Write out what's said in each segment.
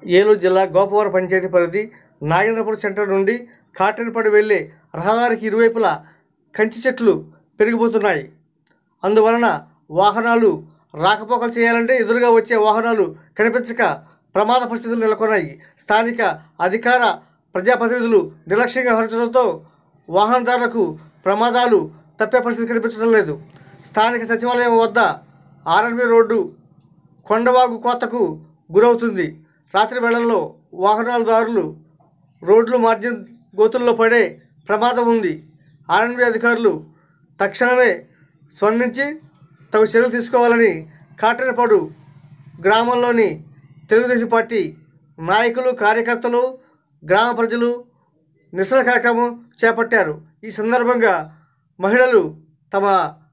ఏలూరు జిల్లా గోపవరం పంచాయతీ పరిధి నాగేంద్రపురం సెంటర్ నుండి కాటన్పడి వెళ్ళే రహదారికి ఇరువైపులా కంచి చెట్లు పెరిగిపోతున్నాయి అందువలన వాహనాలు రాకపోకలు చేయాలంటే ఎదురుగా వచ్చే వాహనాలు కనిపించక ప్రమాద పరిస్థితులు నెలకొన్నాయి స్థానిక అధికార ప్రజాప్రతినిధులు నిర్లక్ష్యంగా వ్యవహరించడంతో వాహనదారులకు ప్రమాదాలు తప్పే పరిస్థితి కనిపించడం లేదు స్థానిక సచివాలయం వద్ద ఆర్ఎన్బి రోడ్డు కొండవాగు కోతకు గురవుతుంది రాత్రి వేళల్లో వాహనాలదారులు రోడ్లు మార్జిన్ గోతుల్లో పడే ప్రమాదం ఉంది ఆర్ఎన్బి అధికారులు తక్షణమే స్పందించి తగు చర్యలు తీసుకోవాలని కాటనపాడు గ్రామంలోని తెలుగుదేశం పార్టీ నాయకులు కార్యకర్తలు గ్రామ ప్రజలు నిరసన కార్యక్రమం చేపట్టారు ఈ సందర్భంగా మహిళలు తమ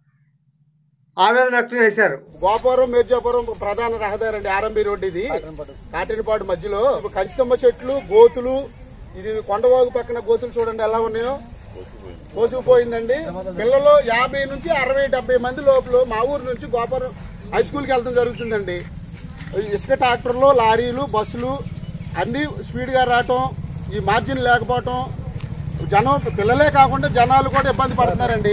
ఆవేదన వ్యక్తం చేశారు గోపురం మిర్జాపురం ప్రధాన రహదారి అండి ఆర్ఎంబి రోడ్ ఇది కాటినపాడు మధ్యలో కంచితమ్మ చెట్లు గోతులు ఇది కొండవాగు పక్కన గోతులు చూడండి ఎలా ఉన్నాయో కోసుకుపోయిందండి పిల్లలు యాభై నుంచి అరవై డెబ్బై మంది లోపల మా ఊరు నుంచి గోపురం హై స్కూల్కి వెళ్తాం జరుగుతుందండి ఇసుక ట్రాక్టర్లు లారీలు బస్సులు అన్నీ స్పీడ్గా రావటం ఈ మార్జిన్ లేకపోవటం జనం పిల్లలే కాకుండా జనాలు కూడా ఇబ్బంది పడుతున్నారండి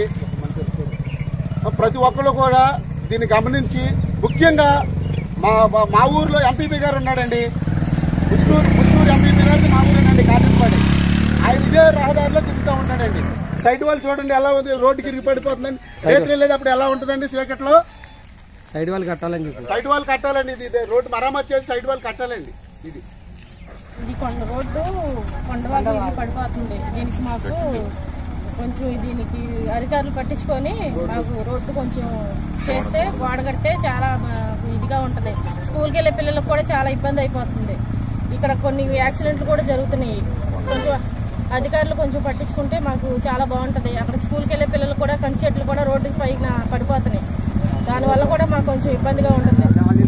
ప్రతి ఒక్కళ్ళు కూడా దీన్ని గమనించి ముఖ్యంగా మా మా- మా ఊర్లో ఎంపీపీ గారు ఉన్నాడండి ముస్టూరు ముస్టూరు ఎంపీపీ గారు మా ఊరేనండి కాటన్పాడి ఆయన ఇదే రహదారిలో తిరుగుతూ ఉంటాడండి సైడ్ వాళ్ళు చూడండి ఎలా ఉంది రోడ్డు కిరిగి పడిపోతుందండి రేపు వెళ్ళేటప్పుడు ఎలా ఉంటుందండి చీకట్లో సైడ్ వాళ్ళు కట్టాలని చెప్పి సైడ్ వాళ్ళు కట్టాలండి ఇది ఇది రోడ్డు మరమ్మతు చేసి సైడ్ వాళ్ళు కట్టాలండి ఇది ఇది కొండ రోడ్డు కొండవాగు ఇది పడిపోతుంది దీనికి మాకు కొంచెం దీనికి అధికారులు పట్టించుకొని మాకు రోడ్డు కొంచెం చేస్తే వాడగడితే చాలా మాకు ఇదిగా ఉంటుంది స్కూల్కి వెళ్ళే పిల్లలకు కూడా చాలా ఇబ్బంది అయిపోతుంది ఇక్కడ కొన్ని యాక్సిడెంట్లు కూడా జరుగుతున్నాయి కొంచెం అధికారులు కొంచెం పట్టించుకుంటే మాకు చాలా బాగుంటుంది అక్కడ స్కూల్కి వెళ్ళే పిల్లలు కూడా కంచి చెట్లు కూడా రోడ్డుకి పైన పడిపోతున్నాయి దానివల్ల కూడా మాకు కొంచెం ఇబ్బందిగా ఉంటుంది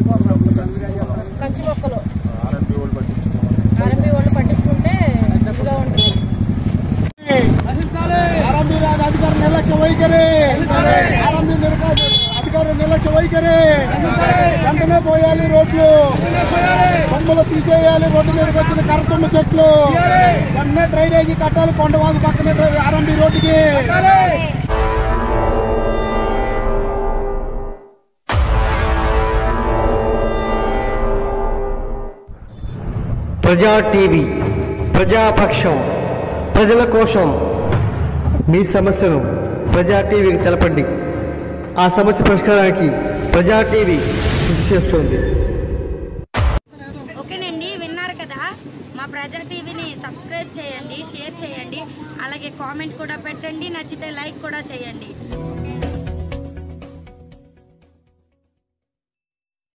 కంచి మొక్కలు ఆర్ఎంపీ వాళ్ళు పట్టించుకుంటే ఇదిగా ఉంటుంది ఆర్ఎంబీ రాజు అధికారుల నిర్లక్ష్య వైఖరి ఆర్ఎంబీ అధికారుల నిర్లక్ష్య వైఖరి వెంటనే పోయాలి రోడ్లు కొమ్మలు తీసేయాలి రోడ్డు మీదకి వచ్చిన కర్రతుమ్మ చెట్లు వెంటనే డ్రైనేజీ కట్టాలి కొండవాగు పక్కనే ఆర్ఎంబీ రోడ్డుకి ప్రజా టీవీ ప్రజాపక్షం ప్రజల కోసం మీ సమస్యను ప్రజా టీవీకి తెలపండి ఆ సమస్య పరిష్కారానికి ప్రజా టీవీ కృషి చేస్తుంది ఓకేనండి విన్నారు కదా మా ప్రజా టీవీని సబ్స్క్రైబ్ చేయండి షేర్ చేయండి అలాగే కామెంట్ కూడా పెట్టండి నచ్చితే లైక్ కూడా చేయండి